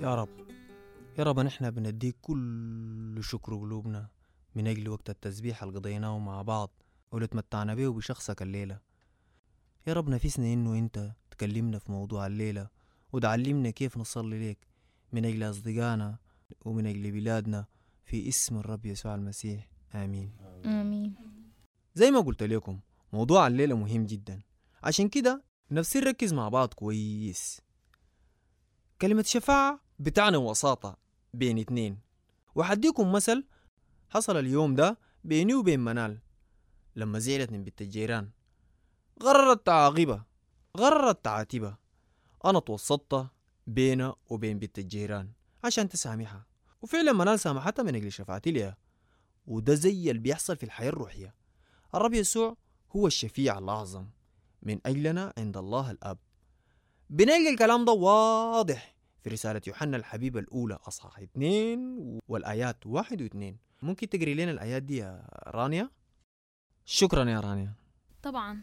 يا رب يا رب نحن بنديك كل شكر قلوبنا من أجل وقت التسبيح اللي قضيناه مع بعض واللي تمتعنا به بشخصك الليلة يا رب نفسنا إنه أنت تكلمنا في موضوع الليلة وتعلمنا كيف نصلي لك من أجل أصدقائنا ومن أجل بلادنا في اسم الرب يسوع المسيح آمين آمين زي ما قلت لكم موضوع الليلة مهم جدا عشان كده نفسي نركز مع بعض كويس كلمة شفاعة بتعني وساطة بين اتنين وحديكم مثل حصل اليوم ده بيني وبين منال لما زعلت من بنت الجيران غررت تعاقبها غررت تعاتبها أنا توسطت بينها وبين بنت الجيران عشان تسامحها وفعلا منال سامحتها من أجل شفاعتي لها وده زي اللي بيحصل في الحياة الروحية الرب يسوع هو الشفيع الأعظم من أجلنا عند الله الأب بنلقى الكلام ده واضح في رسالة يوحنا الحبيب الأولى أصحاح اثنين والآيات واحد واثنين ممكن تقري لنا الآيات دي يا رانيا؟ شكرا يا رانيا طبعا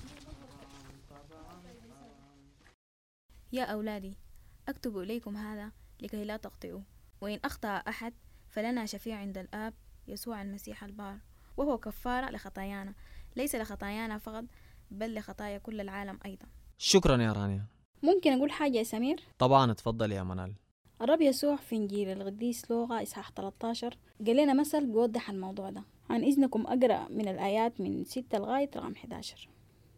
يا أولادي أكتب إليكم هذا لكي لا تخطئوا وإن أخطأ أحد فلنا شفيع عند الآب يسوع المسيح البار وهو كفارة لخطايانا ليس لخطايانا فقط بل لخطايا كل العالم أيضا شكرا يا رانيا ممكن أقول حاجة يا سمير طبعا اتفضل يا منال الرب يسوع في إنجيل القديس لوقا إصحاح 13 قال لنا مثل بيوضح الموضوع ده عن إذنكم أقرأ من الآيات من 6 لغاية رقم 11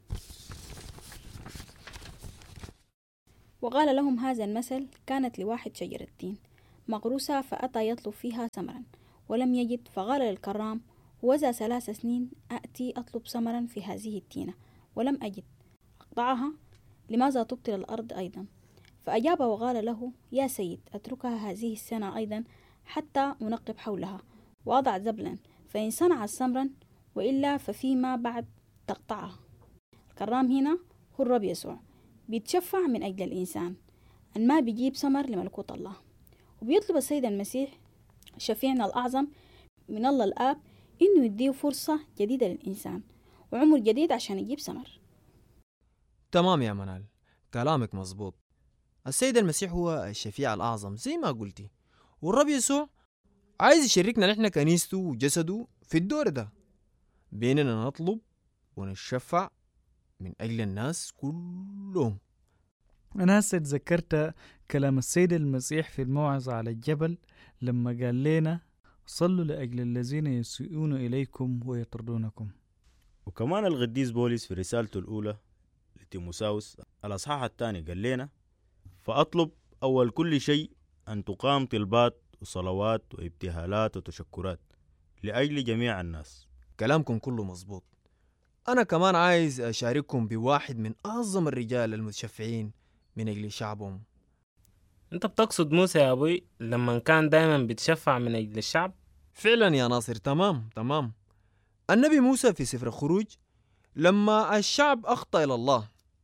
وقال لهم هذا المثل كانت لواحد شجرة تين مغروسة فأتى يطلب فيها ثمرا ولم يجد فقال للكرام وذا ثلاث سنين أأتي أطلب ثمرا في هذه التينة ولم أجد أقطعها لماذا تبطل الأرض أيضا فأجاب وقال له يا سيد أتركها هذه السنة أيضا حتى أنقب حولها وأضع زبلا فإن صنعت ثمرا وإلا ففيما بعد تقطعها الكرام هنا هو الرب يسوع بيتشفع من أجل الإنسان أن ما بيجيب ثمر لملكوت الله وبيطلب السيد المسيح شفيعنا الأعظم من الله الآب إنه يديه فرصة جديدة للإنسان وعمر جديد عشان يجيب ثمر تمام يا منال كلامك مظبوط السيد المسيح هو الشفيع الأعظم زي ما قلتي والرب يسوع عايز يشاركنا نحن كنيسته وجسده في الدور ده بيننا نطلب ونتشفع من أجل الناس كلهم أنا هسه تذكرت كلام السيد المسيح في الموعظة على الجبل لما قال لنا صلوا لأجل الذين يسيئون إليكم ويطردونكم وكمان القديس بولس في رسالته الأولى لتيموساوس الأصحاح الثاني قال لنا فأطلب أول كل شيء أن تقام طلبات وصلوات وابتهالات وتشكرات لأجل جميع الناس كلامكم كله مظبوط أنا كمان عايز أشارككم بواحد من أعظم الرجال المتشفعين من أجل شعبهم انت بتقصد موسى يا ابوي لما كان دايما بيتشفع من اجل الشعب فعلا يا ناصر تمام تمام النبي موسى في سفر الخروج لما الشعب أخطأ إلى الله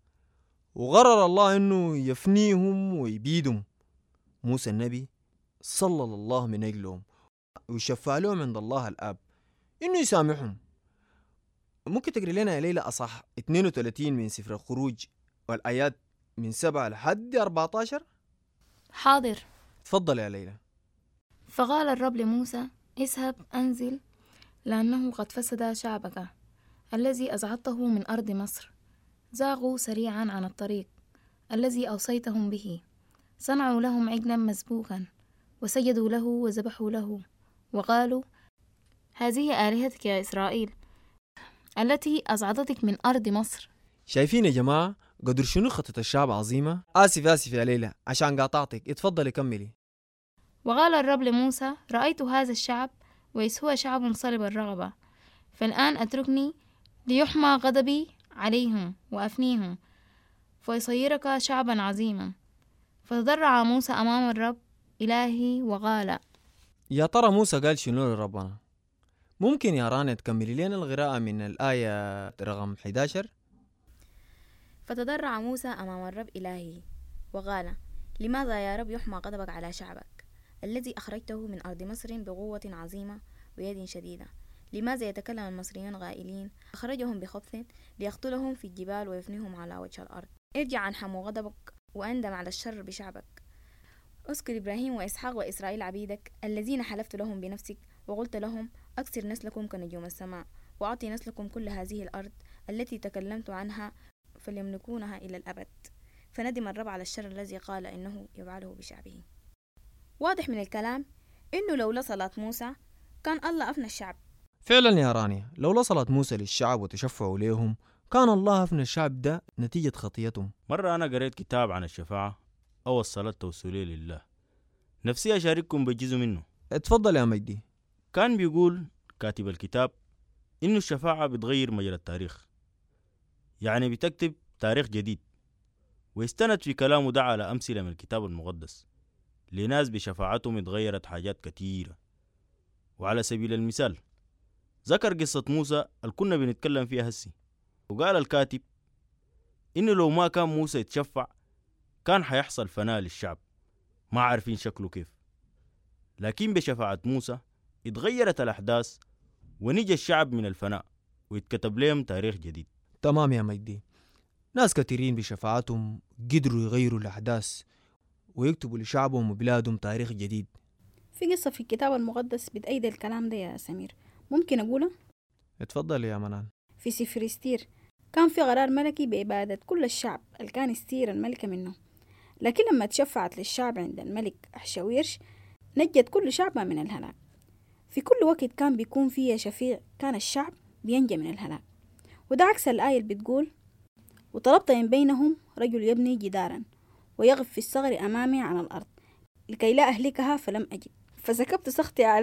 وغرر الله إنه يفنيهم ويبيدهم موسى النبي صلى الله من أجلهم وشفع لهم عند الله الآب إنه يسامحهم ممكن تقري لنا يا ليلى أصح 32 من سفر الخروج والآيات من 7 لحد 14 حاضر تفضل يا ليلى فقال الرب لموسى اذهب أنزل لأنه قد فسد شعبك الذي أزعجته من أرض مصر زاغوا سريعا عن الطريق الذي أوصيتهم به صنعوا لهم عجلا مسبوكا وسجدوا له وذبحوا له وقالوا هذه آلهتك يا إسرائيل التي أزعجتك من أرض مصر شايفين يا جماعة قدر شنو خطة الشعب عظيمة آسف آسف يا ليلى عشان قاطعتك اتفضلي كملي وقال الرب لموسى رأيت هذا الشعب وإذ هو شعب صلب الرغبة فالآن أتركني ليحمى غضبي عليهم وأفنيهم فيصيرك شعبا عظيما فتضرع موسى أمام الرب إلهي وقال يا ترى موسى قال شنو لربنا ممكن يا رانيا تكملي لنا القراءة من الآية رقم 11 فتضرع موسى أمام الرب إلهي وقال لماذا يا رب يحمى غضبك على شعبك الذي أخرجته من أرض مصر بقوة عظيمة ويد شديدة لماذا يتكلم المصريون غائلين أخرجهم بخبث ليقتلهم في الجبال ويفنيهم على وجه الأرض ارجع عن حمو غضبك وأندم على الشر بشعبك اذكر إبراهيم وإسحاق وإسرائيل عبيدك الذين حلفت لهم بنفسك وقلت لهم أكسر نسلكم كنجوم السماء وأعطي نسلكم كل هذه الأرض التي تكلمت عنها فليملكونها إلى الأبد فندم الرب على الشر الذي قال إنه يفعله بشعبه واضح من الكلام إنه لولا صلاة موسى كان الله أفنى الشعب فعلا يا رانيا لو وصلت موسى للشعب وتشفعوا ليهم كان الله أفنى الشعب ده نتيجة خطيتهم مرة أنا قريت كتاب عن الشفاعة أو الصلاة التوسلية لله نفسي أشارككم بجزء منه اتفضل يا مجدي كان بيقول كاتب الكتاب إنه الشفاعة بتغير مجرى التاريخ يعني بتكتب تاريخ جديد ويستند في كلامه ده على أمثلة من الكتاب المقدس لناس بشفاعتهم اتغيرت حاجات كتيرة وعلى سبيل المثال ذكر قصة موسى اللي كنا بنتكلم فيها هسي وقال الكاتب إنه لو ما كان موسى يتشفع كان حيحصل فناء للشعب ما عارفين شكله كيف لكن بشفاعة موسى اتغيرت الأحداث ونجى الشعب من الفناء ويتكتب لهم تاريخ جديد تمام يا مجدي ناس كثيرين بشفاعتهم قدروا يغيروا الأحداث ويكتبوا لشعبهم وبلادهم تاريخ جديد في قصة في الكتاب المقدس بتأيد الكلام ده يا سمير ممكن أقولها اتفضل يا منال في سفر استير كان في قرار ملكي بإبادة كل الشعب اللي كان استير الملكة منه لكن لما تشفعت للشعب عند الملك أحشاويرش نجت كل شعبها من الهلاك في كل وقت كان بيكون فيها شفيع كان الشعب بينجى من الهلاك وده عكس الآية اللي بتقول وطلبت من بينهم رجل يبني جدارا ويغف في الصغر أمامي على الأرض لكي لا أهلكها فلم أجد فسكبت سخطي عليه